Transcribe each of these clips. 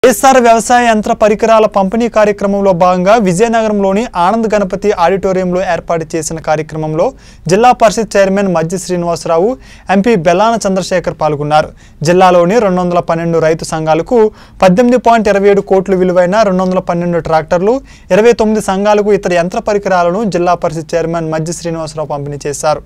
వైఎస్ఆర్ వ్యవసాయ యంత్ర పరికరాల పంపిణీ కార్యక్రమంలో భాగంగా విజయనగరంలోని ఆనంద్ గణపతి ఆడిటోరియంలో ఏర్పాటు చేసిన కార్యక్రమంలో జిల్లా పరిషత్ చైర్మన్ మజ్జి శ్రీనివాసరావు ఎంపీ బెల్లాన చంద్రశేఖర్ పాల్గొన్నారు జిల్లాలోని రెండు వందల పన్నెండు రైతు సంఘాలకు పద్దెనిమిది పాయింట్ ఇరవై ఏడు కోట్ల విలువైన రెండు వందల పన్నెండు ట్రాక్టర్లు ఇరవై తొమ్మిది సంఘాలకు ఇతర యంత్ర పరికరాలను జిల్లా పరిషత్ చైర్మన్ మజ్జి శ్రీనివాసరావు పంపిణీ చేశారు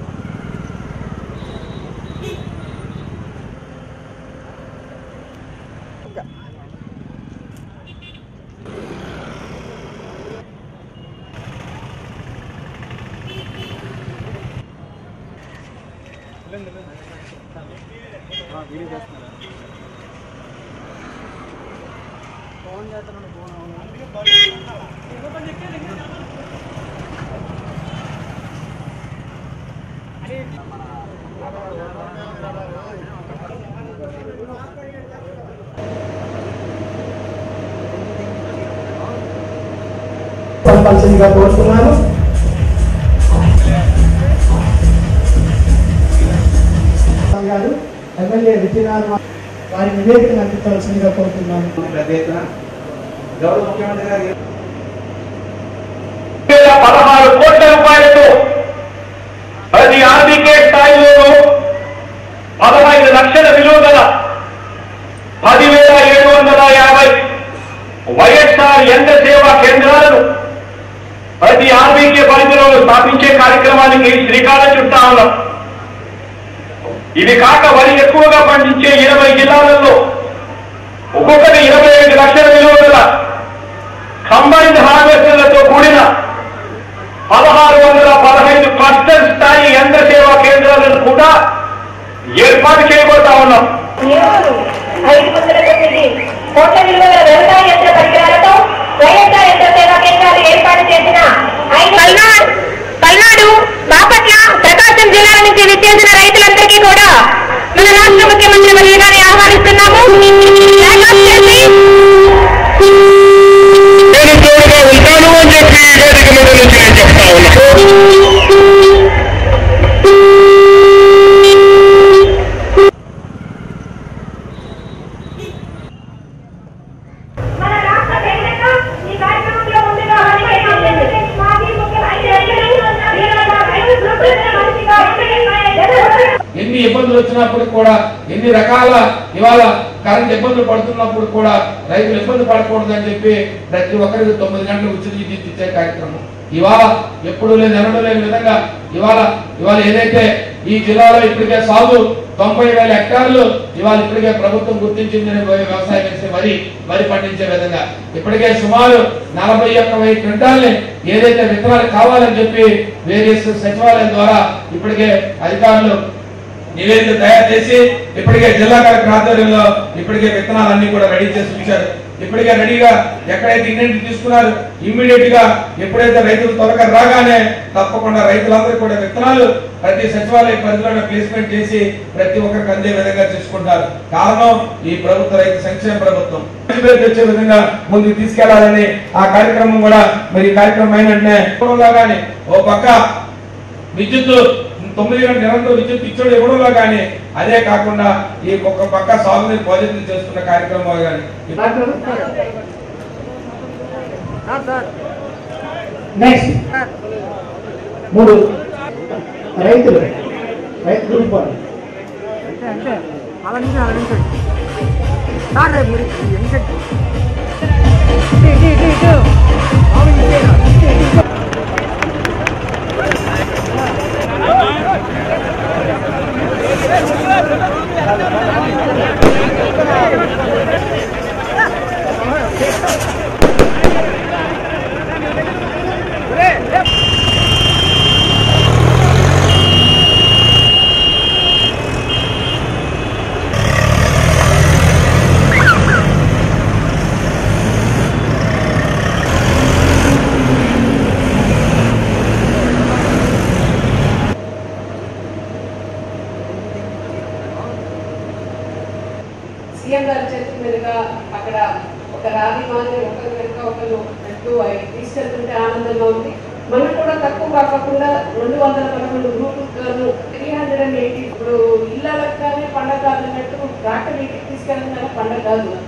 పంపాల్సిందిగా కోరుతున్నాను గారు ఎమ్మెల్యే విజయనారాయణ వారి నివేదికను అందించవలసిందిగా కోరుతున్నాను పెద్ద ఎత్తున గౌరవ ముఖ్యమంత్రి గారు వేల పదహారు కోట్ల రూపాయలతో ప్రతి ఆర్బీకే స్థాయిలోనూ పదహైదు లక్షల విలువ గల పదివేల ఏడు వందల యాభై వైఎస్ఆర్ యంత్ర సేవా కేంద్రాలను ప్రతి ఆర్బీకే పరిధిలో స్థాపించే కార్యక్రమానికి శ్రీకారం చుట్టా ఉన్నాం ఇది కాక వరి ఎక్కువగా పండించే ఇరవై జిల్లాలలో ఒక్కొక్కటి ఇరవై ఐదు లక్షల విలువ గల కంబైన్డ్ హార్వెస్టర్లతో కూడిన పదహారు వందల పదహైదు క్లస్టర్ స్థాయి యంత్ర సేవా కేంద్రాలను కూడా ఏర్పాటు చేయబోతా ఉన్నాం నియోజకవర్గం ఐదు వందల తొమ్మిది కోట్ల విలువల వ్యవసాయ యంత్ర పరికరాలతో వైఎస్ఆర్ యంత్ర సేవా కేంద్రాలు ఏర్పాటు చేసిన ఐదు పల్నాడు పల్నాడు బాపట్ల ప్రకాశం జిల్లాల నుంచి విచ్చేసిన రైతులందరికీ కూడా మన రాష్ట్ర ముఖ్యమంత్రి వర్యులు గారిని ఆహ్వానిస్తున్నాము దయచేసి నేను తోడుగా ఉంటాను అని చెప్పి ఈ వేదిక మీద నుంచి నేను చెప్తా ఉన్నా మన రాష్ట్ర కేంద్రంగా ఈ కార్యక్రమంలో ముందుగా పనిచేయడం మాజీ ముఖ్యమంత్రి ఎన్ని ఇబ్బందులు వచ్చినప్పుడు కూడా ఎన్ని రకాల ఇవాళ కరెంట్ ఇబ్బందులు పడుతున్నప్పుడు కూడా రైతులు ఇబ్బంది పడకూడదు అని చెప్పి ప్రతి ఒక్కరికి తొమ్మిది గంటలు ఉచిత విద్యుత్ ఇచ్చే కార్యక్రమం ఇవాళ ఎప్పుడు లేని ఎన్నడూ లేని విధంగా ఇవాళ ఇవాళ ఏదైతే ఈ జిల్లాలో ఇప్పటికే సాగు తొంభై వేల హెక్టార్లు ఇవాళ ఇప్పటికే ప్రభుత్వం గుర్తించిందని వ్యవసాయం చేసే వరి వరి పండించే విధంగా ఇప్పటికే సుమారు నలభై ఒక్క వెయ్యి క్వింటాల్ని ఏదైతే విత్తనాలు కావాలని చెప్పి వేరియస్ సచివాలయం ద్వారా ఇప్పటికే అధికారులు నివేదిక తయారు చేసి ఇప్పటికే జిల్లా కలెక్టర్ ఆధ్వర్యంలో ఇప్పటికే విత్తనాలన్నీ కూడా రెడీ చేసి ఉంచారు ఇప్పటికే రెడీగా ఎక్కడైతే ఇండెంట్ తీసుకున్నారు ఇమ్మీడియట్ గా ఎప్పుడైతే రైతులు త్వరగా రాగానే తప్పకుండా రైతులందరూ కూడా విత్తనాలు ప్రతి సచివాలయ పరిధిలోనే ప్లేస్మెంట్ చేసి ప్రతి ఒక్కరికి అందే విధంగా చేసుకుంటారు కారణం ఈ ప్రభుత్వ రైతు సంక్షేమ ప్రభుత్వం మంచి పేరు తెచ్చే విధంగా ముందుకు తీసుకెళ్లాలని ఆ కార్యక్రమం కూడా మరి ఈ కార్యక్రమం అయినట్టే కానీ ఓ పక్క విద్యుత్ తొమ్మిది గంటల నిరంతరం విద్యుత్ ఇచ్చోడు ఇవ్వడంలో కానీ అదే కాకుండా ఈ ఒక్క పక్క సాగునీరు పాజిటివ్ చేస్తున్న కార్యక్రమం కానీ నెక్స్ట్ మూడు రైతులు రైతు గ్రూప్ వాళ్ళు సీఎం గారి చేతుల మీదుగా అక్కడ ఒక రాగి మాదిరి ఒకరి వెనుక ఒకరు పెట్టు తీసుకెళ్తుంటే ఆనందంగా ఉంది మనకు కూడా తక్కువ కాకుండా రెండు వందల పదకొండు గ్రూపులు త్రీ హండ్రెడ్ అండ్ ఎయిటీ ఇప్పుడు ఇళ్ళకి కానీ పండగ కాదు అన్నట్టు ట్రాక్టర్ ఇంటికి తీసుకెళ్ళడం కానీ పండగ కాదు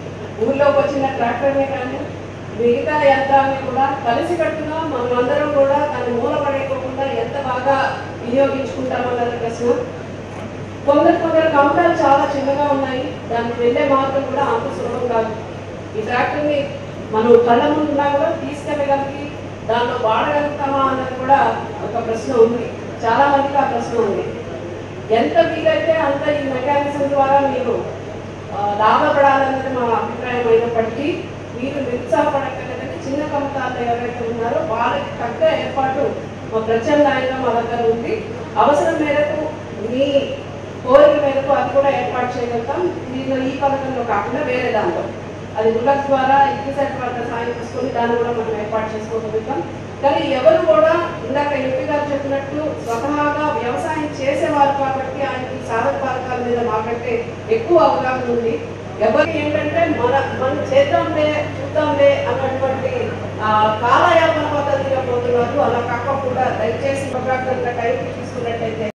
ఊళ్ళోకి వచ్చిన ట్రాక్టర్ని కానీ మిగతా యంత్రాన్ని కూడా కలిసికట్టుగా మనమందరం కూడా దాన్ని మూలపడేయకుండా ఎంత బాగా వినియోగించుకుంటామన్నది ప్రశ్న కొందరు కొందరు కమతాలు చాలా చిన్నగా ఉన్నాయి దానికి వెళ్ళే మార్గం కూడా అంత సులభం కాదు ఈ ట్రాక్టర్ని మనం కళ్ళ ముందు ఉన్నా కూడా తీసుకెళ్ళగలిగి దాంట్లో వాడగలుగుతామా అన్నది కూడా ఒక ప్రశ్న ఉంది చాలా మందికి ఆ ప్రశ్న ఉంది ఎంత వీలైతే అంత ఈ మెకానిజం ద్వారా మీరు ఆ, లాభపడాలన్నది మా అభిప్రాయం అయినప్పటికీ మీరు నిరుత్సాహపడక్కర్లేదంటే చిన్న కమతాలు ఎవరైతే ఉన్నారో వాళ్ళకి తగ్గ ఏర్పాటు మా ప్రత్యామ్నాయంగా మా దగ్గర ఉంది అవసరం మేరకు మీ కోరిక మేరకు అది కూడా ఏర్పాటు చేయగలుగుతాం దీనిలో ఈ పథకంలో కాకుండా వేరే దాంట్లో అది రులక్ ద్వారా ఇన్సెట్ వాళ్ళ సాయం తీసుకొని దాన్ని కూడా మనం ఏర్పాటు చేసుకోగలుగుతాం కానీ ఎవరు కూడా ఇందాక ఎంపీ గారు చెప్పినట్టు స్వతహాగా వ్యవసాయం చేసేవారు కాబట్టి ఆయనకి సాధక పథకాల మీద మాకంటే ఎక్కువ అవగాహన ఉంది ఎవరికి ఏంటంటే మన మనం చేద్దాంలే చూద్దాంలే అన్నటువంటి ఆ, కాలయాపన పద్ధతిగా పోతున్నారు అలా కాకుండా దయచేసి ఒక టైం తీసుకున్నట్టయితే